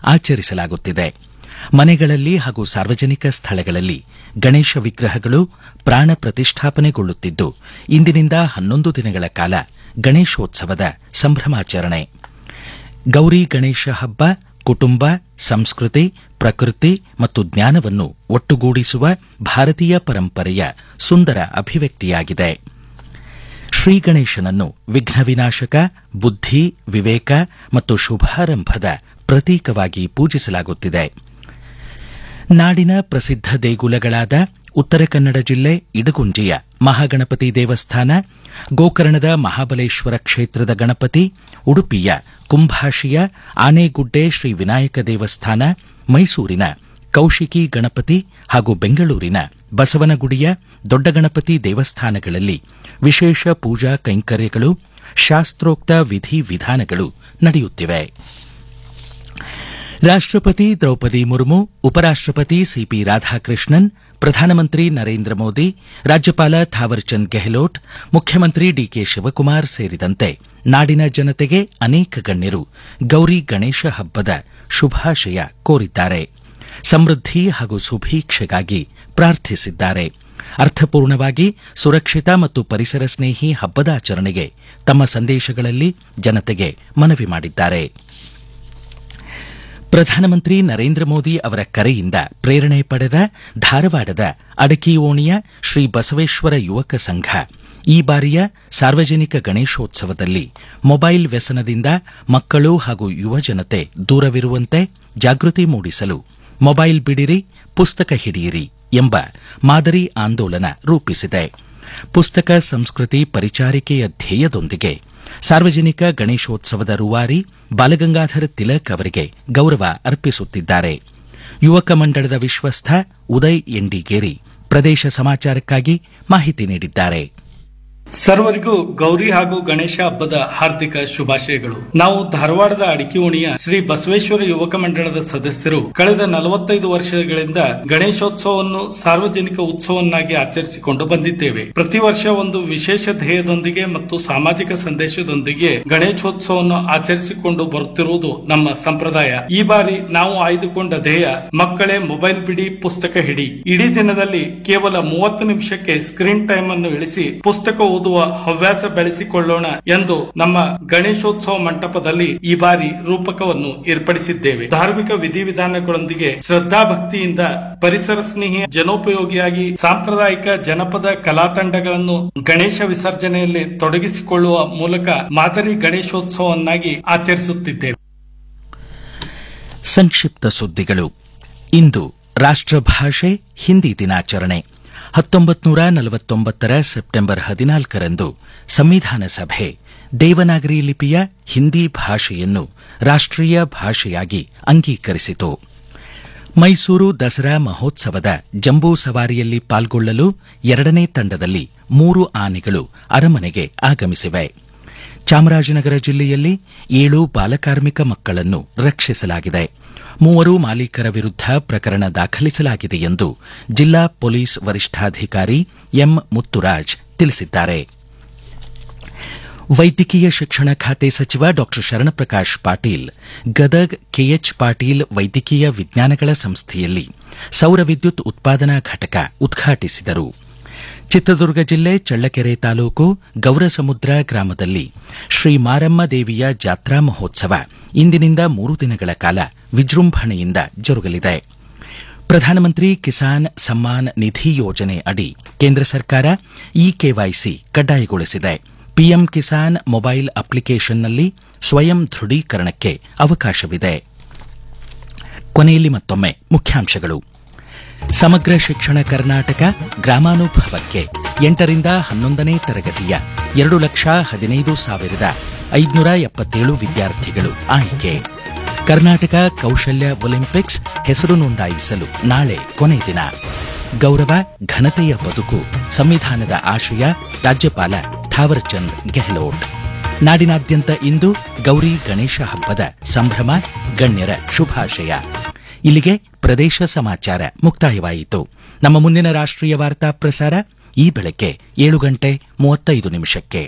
ಆಚರಿಸಲಾಗುತ್ತಿದೆ ಮನೆಗಳಲ್ಲಿ ಹಾಗೂ ಸಾರ್ವಜನಿಕ ಸ್ಥಳಗಳಲ್ಲಿ ಗಣೇಶ ವಿಗ್ರಹಗಳು ಪ್ರಾಣ ಪ್ರತಿಷ್ಠಾಪನೆಗೊಳ್ಳುತ್ತಿದ್ದು ಇಂದಿನಿಂದ ಹನ್ನೊಂದು ದಿನಗಳ ಕಾಲ ಗಣೇಶೋತ್ಸವದ ಸಂಭ್ರಮಾಚರಣೆ ಗೌರಿ ಗಣೇಶ ಹಬ್ಬ ಕುಟುಂಬ ಸಂಸ್ಕೃತಿ ಪ್ರಕೃತಿ ಮತ್ತು ಜ್ಞಾನವನ್ನು ಒಟ್ಟುಗೂಡಿಸುವ ಭಾರತೀಯ ಪರಂಪರೆಯ ಸುಂದರ ಅಭಿವ್ಯಕ್ತಿಯಾಗಿದೆ ಶ್ರೀ ಗಣೇಶನನ್ನು ವಿಘ್ನ ವಿನಾಶಕ ಬುದ್ಧಿ ವಿವೇಕ ಮತ್ತು ಶುಭಾರಂಭದ ಪ್ರತೀಕವಾಗಿ ಪೂಜಿಸಲಾಗುತ್ತಿದೆ ನಾಡಿನ ಪ್ರಸಿದ್ಧ ದೇಗುಲಗಳಾದ ಉತ್ತರ ಕನ್ನಡ ಜಿಲ್ಲೆ ಇಡಗುಂಜಿಯ ಮಹಾಗಣಪತಿ ದೇವಸ್ಥಾನ ಗೋಕರ್ಣದ ಮಹಾಬಲೇಶ್ವರ ಕ್ಷೇತ್ರದ ಗಣಪತಿ ಉಡುಪಿಯ ಕುಂಭಾಶಿಯ ಆನೆಗುಡ್ಡೆ ಶ್ರೀ ವಿನಾಯಕ ದೇವಸ್ಥಾನ ಮೈಸೂರಿನ ಕೌಶಿಕಿ ಗಣಪತಿ ಹಾಗೂ ಬೆಂಗಳೂರಿನ ಬಸವನಗುಡಿಯ ದೊಡ್ಡ ಗಣಪತಿ ದೇವಸ್ಥಾನಗಳಲ್ಲಿ ವಿಶೇಷ ಪೂಜಾ ಕೈಂಕರ್ಯಗಳು ಶಾಸ್ತ್ರೋಕ್ತ ವಿಧಿ ವಿಧಾನಗಳು ನಡೆಯುತ್ತಿವೆ ರಾಷ್ಟ್ರಪತಿ ದ್ರೌಪದಿ ಮುರ್ಮು ಉಪರಾಷ್ಟ್ರಪತಿ ಸಿಪಿ ರಾಧಾಕೃಷ್ಣನ್ ಪ್ರಧಾನಮಂತ್ರಿ ನರೇಂದ್ರ ಮೋದಿ ರಾಜ್ಯಪಾಲ ಥಾವರ್ಚಂದ್ ಗೆಹ್ಲೋಟ್ ಮುಖ್ಯಮಂತ್ರಿ ಡಿಕೆ ಶಿವಕುಮಾರ್ ಸೇರಿದಂತೆ ನಾಡಿನ ಜನತೆಗೆ ಅನೇಕ ಗಣ್ಯರು ಗೌರಿ ಗಣೇಶ ಹಬ್ಬದ ಶುಭಾಶಯ ಕೋರಿದ್ದಾರೆ ಸಮೃದ್ಧಿ ಹಾಗೂ ಸುಭೀಕ್ಷೆಗಾಗಿ ಪ್ರಾರ್ಥಿಸಿದ್ದಾರೆ ಅರ್ಥಪೂರ್ಣವಾಗಿ ಸುರಕ್ಷಿತ ಮತ್ತು ಪರಿಸರ ಸ್ನೇಹಿ ಹಬ್ಬದ ಆಚರಣೆಗೆ ತಮ್ಮ ಸಂದೇಶಗಳಲ್ಲಿ ಜನತೆಗೆ ಮನವಿ ಮಾಡಿದ್ದಾರೆ ಪ್ರಧಾನಮಂತ್ರಿ ನರೇಂದ್ರ ಮೋದಿ ಅವರ ಕರೆಯಿಂದ ಪ್ರೇರಣೆ ಪಡೆದ ಧಾರವಾಡದ ಅಡಕಿಯೋಣಿಯ ಶ್ರೀ ಬಸವೇಶ್ವರ ಯುವಕ ಸಂಘ ಈ ಬಾರಿಯ ಸಾರ್ವಜನಿಕ ಗಣೇಶೋತ್ಸವದಲ್ಲಿ ಮೊಬೈಲ್ ವ್ಯಸನದಿಂದ ಮಕ್ಕಳು ಹಾಗೂ ಯುವಜನತೆ ದೂರವಿರುವಂತೆ ಜಾಗೃತಿ ಮೂಡಿಸಲು ಮೊಬೈಲ್ ಬಿಡಿರಿ ಪುಸ್ತಕ ಹಿಡಿಯಿರಿ ಎಂಬ ಮಾದರಿ ಆಂದೋಲನ ರೂಪಿಸಿದೆ ಪುಸ್ತಕ ಸಂಸ್ಕೃತಿ ಪರಿಚಾರಿಕೆಯ ಧ್ಯೇಯದೊಂದಿಗೆ ಸಾರ್ವಜನಿಕ ಗಣೇಶೋತ್ಸವದ ರೂವಾರಿ ಬಾಲಗಂಗಾಧರ ತಿಲಕ್ ಅವರಿಗೆ ಗೌರವ ಅರ್ಪಿಸುತ್ತಿದ್ದಾರೆ ಯುವಕ ಮಂಡಳದ ವಿಶ್ವಸ್ಥ ಉದಯ್ ಎಂಡಿಗೇರಿ ಪ್ರದೇಶ ಸಮಾಚಾರಕ್ಕಾಗಿ ಮಾಹಿತಿ ನೀಡಿದ್ದಾರೆ ಸರ್ವರಿಗೂ ಗೌರಿ ಹಾಗೂ ಗಣೇಶ ಹಬ್ಬದ ಹಾರ್ದಿಕ ಶುಭಾಶಯಗಳು ನಾವು ಧಾರವಾಡದ ಅಡಿಕಿಯೋಣಿಯ ಶ್ರೀ ಬಸವೇಶ್ವರ ಯುವಕ ಮಂಡಳದ ಸದಸ್ಯರು ಕಳೆದ ನಲವತ್ತೈದು ವರ್ಷಗಳಿಂದ ಗಣೇಶೋತ್ಸವವನ್ನು ಸಾರ್ವಜನಿಕ ಉತ್ಸವನ್ನಾಗಿ ಆಚರಿಸಿಕೊಂಡು ಬಂದಿದ್ದೇವೆ ಪ್ರತಿ ವರ್ಷ ಒಂದು ವಿಶೇಷ ಧ್ಯೇಯದೊಂದಿಗೆ ಮತ್ತು ಸಾಮಾಜಿಕ ಸಂದೇಶದೊಂದಿಗೆ ಗಣೇಶೋತ್ಸವವನ್ನು ಆಚರಿಸಿಕೊಂಡು ಬರುತ್ತಿರುವುದು ನಮ್ಮ ಸಂಪ್ರದಾಯ ಈ ಬಾರಿ ನಾವು ಆಯ್ದುಕೊಂಡ ಧ್ಯೇಯ ಮಕ್ಕಳೇ ಮೊಬೈಲ್ ಬಿಡಿ ಪುಸ್ತಕ ಹಿಡಿ ಇಡೀ ದಿನದಲ್ಲಿ ಕೇವಲ ಮೂವತ್ತು ನಿಮಿಷಕ್ಕೆ ಸ್ಕ್ರೀನ್ ಟೈಮ್ ಅನ್ನು ಇಳಿಸಿ ಪುಸ್ತಕ ಓದುವ ಹವ್ಯಾಸ ಬೆಳೆಸಿಕೊಳ್ಳೋಣ ಎಂದು ನಮ್ಮ ಗಣೇಶೋತ್ಸವ ಮಂಟಪದಲ್ಲಿ ಈ ಬಾರಿ ರೂಪಕವನ್ನು ಏರ್ಪಡಿಸಿದ್ದೇವೆ ಧಾರ್ಮಿಕ ವಿಧಿವಿಧಾನಗಳೊಂದಿಗೆ ಶ್ರದ್ಧಾ ಭಕ್ತಿಯಿಂದ ಪರಿಸರ ಸ್ನೇಹಿ ಜನೋಪಯೋಗಿಯಾಗಿ ಸಾಂಪ್ರದಾಯಿಕ ಜನಪದ ಕಲಾ ತಂಡಗಳನ್ನು ಗಣೇಶ ವಿಸರ್ಜನೆಯಲ್ಲಿ ತೊಡಗಿಸಿಕೊಳ್ಳುವ ಮೂಲಕ ಮಾದರಿ ಗಣೇಶೋತ್ಸವವನ್ನಾಗಿ ಆಚರಿಸುತ್ತಿದ್ದೇವೆ ಸಂಕ್ಷಿಪ್ತ ಸುದ್ದಿಗಳು ಇಂದು ರಾಷ್ಟ್ರಭಾಷೆ ಹಿಂದಿ ದಿನಾಚರಣೆ ಹತ್ತೊಂಬತ್ತು ನೂರ ನಲವತ್ತೊಂಬತ್ತರ ಸೆಪ್ಟೆಂಬರ್ ಹದಿನಾಲ್ಕರಂದು ಸಂವಿಧಾನ ಸಭೆ ದೇವನಾಗರಿ ಲಿಪಿಯ ಹಿಂದಿ ಭಾಷೆಯನ್ನು ರಾಷ್ಟ್ರೀಯ ಭಾಷೆಯಾಗಿ ಅಂಗೀಕರಿಸಿತು ಮೈಸೂರು ದಸರಾ ಮಹೋತ್ಸವದ ಜಂಬೂ ಸವಾರಿಯಲ್ಲಿ ಪಾಲ್ಗೊಳ್ಳಲು ಎರಡನೇ ತಂಡದಲ್ಲಿ ಮೂರು ಆನೆಗಳು ಅರಮನೆಗೆ ಆಗಮಿಸಿವೆ ಚಾಮರಾಜನಗರ ಜಿಲ್ಲೆಯಲ್ಲಿ ಏಳು ಬಾಲಕಾರ್ಮಿಕ ಮಕ್ಕಳನ್ನು ರಕ್ಷಿಸಲಾಗಿದೆ ಮೂವರು ಮಾಲೀಕರ ವಿರುದ್ಧ ಪ್ರಕರಣ ದಾಖಲಿಸಲಾಗಿದೆ ಎಂದು ಜಿಲ್ಲಾ ಪೊಲೀಸ್ ವರಿಷ್ಠಾಧಿಕಾರಿ ಎಂ ಮುತ್ತುರಾಜ್ ತಿಳಿಸಿದ್ದಾರೆ ವೈದ್ಯಕೀಯ ಶಿಕ್ಷಣ ಖಾತೆ ಸಚಿವ ಡಾ ಶರಣಪ್ರಕಾಶ್ ಪಾಟೀಲ್ ಗದಗ್ ಕೆಎಚ್ ಪಾಟೀಲ್ ವೈದ್ಯಕೀಯ ವಿಜ್ಞಾನಗಳ ಸಂಸ್ಥೆಯಲ್ಲಿ ಸೌರ ವಿದ್ಯುತ್ ಉತ್ಪಾದನಾ ಘಟಕ ಉದ್ಘಾಟಿಸಿದರು ಚಿತ್ರದುರ್ಗ ಜಿಲ್ಲೆ ಚಳ್ಳಕೆರೆ ತಾಲೂಕು ಗೌರಸಮುದ್ರ ಗ್ರಾಮದಲ್ಲಿ ಶ್ರೀ ಮಾರಮ್ಮ ದೇವಿಯ ಜಾತ್ರಾ ಮಹೋತ್ಸವ ಇಂದಿನಿಂದ ಮೂರು ದಿನಗಳ ಕಾಲ ವಿಜೃಂಭಣೆಯಿಂದ ಜರುಗಲಿದೆ ಪ್ರಧಾನಮಂತ್ರಿ ಕಿಸಾನ್ ಸಮ್ಮಾನ್ ನಿಧಿ ಯೋಜನೆ ಅಡಿ ಕೇಂದ್ರ ಸರ್ಕಾರ ಇ ಕೆವೈಸಿ ಕಡ್ಡಾಯಗೊಳಿಸಿದೆ ಪಿಎಂ ಕಿಸಾನ್ ಮೊಬೈಲ್ ಅಪ್ಲಿಕೇಶನ್ನಲ್ಲಿ ಸ್ವಯಂ ದೃಢೀಕರಣಕ್ಕೆ ಅವಕಾಶವಿದೆ ಕೊನೆಯಲ್ಲಿ ಮತ್ತೊಮ್ಮೆ ಮುಖ್ಯಾಂಶಗಳು ಸಮಗ್ರ ಶಿಕ್ಷಣ ಕರ್ನಾಟಕ ಗ್ರಾಮಾನುಭವಕ್ಕೆ ಎಂಟರಿಂದ ಹನ್ನೊಂದನೇ ತರಗತಿಯ ಎರಡು ಲಕ್ಷ ಹದಿನೈದು ಸಾವಿರದ ಐದುನೂರ ಎಪ್ಪತ್ತೇಳು ವಿದ್ಯಾರ್ಥಿಗಳು ಆಯ್ಕೆ ಕರ್ನಾಟಕ ಕೌಶಲ್ಯ ಒಲಿಂಪಿಕ್ಸ್ ಹೆಸರು ನೋಂದಾಯಿಸಲು ನಾಳೆ ಕೊನೆ ದಿನ ಗೌರವ ಘನತೆಯ ಬದುಕು ಸಂವಿಧಾನದ ಆಶಯ ರಾಜ್ಯಪಾಲ ಥಾವರ್ಚಂದ್ ಗೆಹ್ಲೋಟ್ ನಾಡಿನಾದ್ಯಂತ ಇಂದು ಗೌರಿ ಗಣೇಶ ಹಬ್ಬದ ಸಂಭ್ರಮ ಗಣ್ಯರ ಶುಭಾಶಯ ಇಲ್ಲಿಗೆ ಪ್ರದೇಶ ಸಮಾಚಾರ ಮುಕ್ತಾಯವಾಯಿತು ನಮ್ಮ ಮುಂದಿನ ರಾಷ್ಟ್ರೀಯ ವಾರ್ತಾ ಪ್ರಸಾರ ಈ ಬೆಳಗ್ಗೆ ಏಳು ಗಂಟೆ ಮೂವತ್ತೈದು ನಿಮಿಷಕ್ಕೆ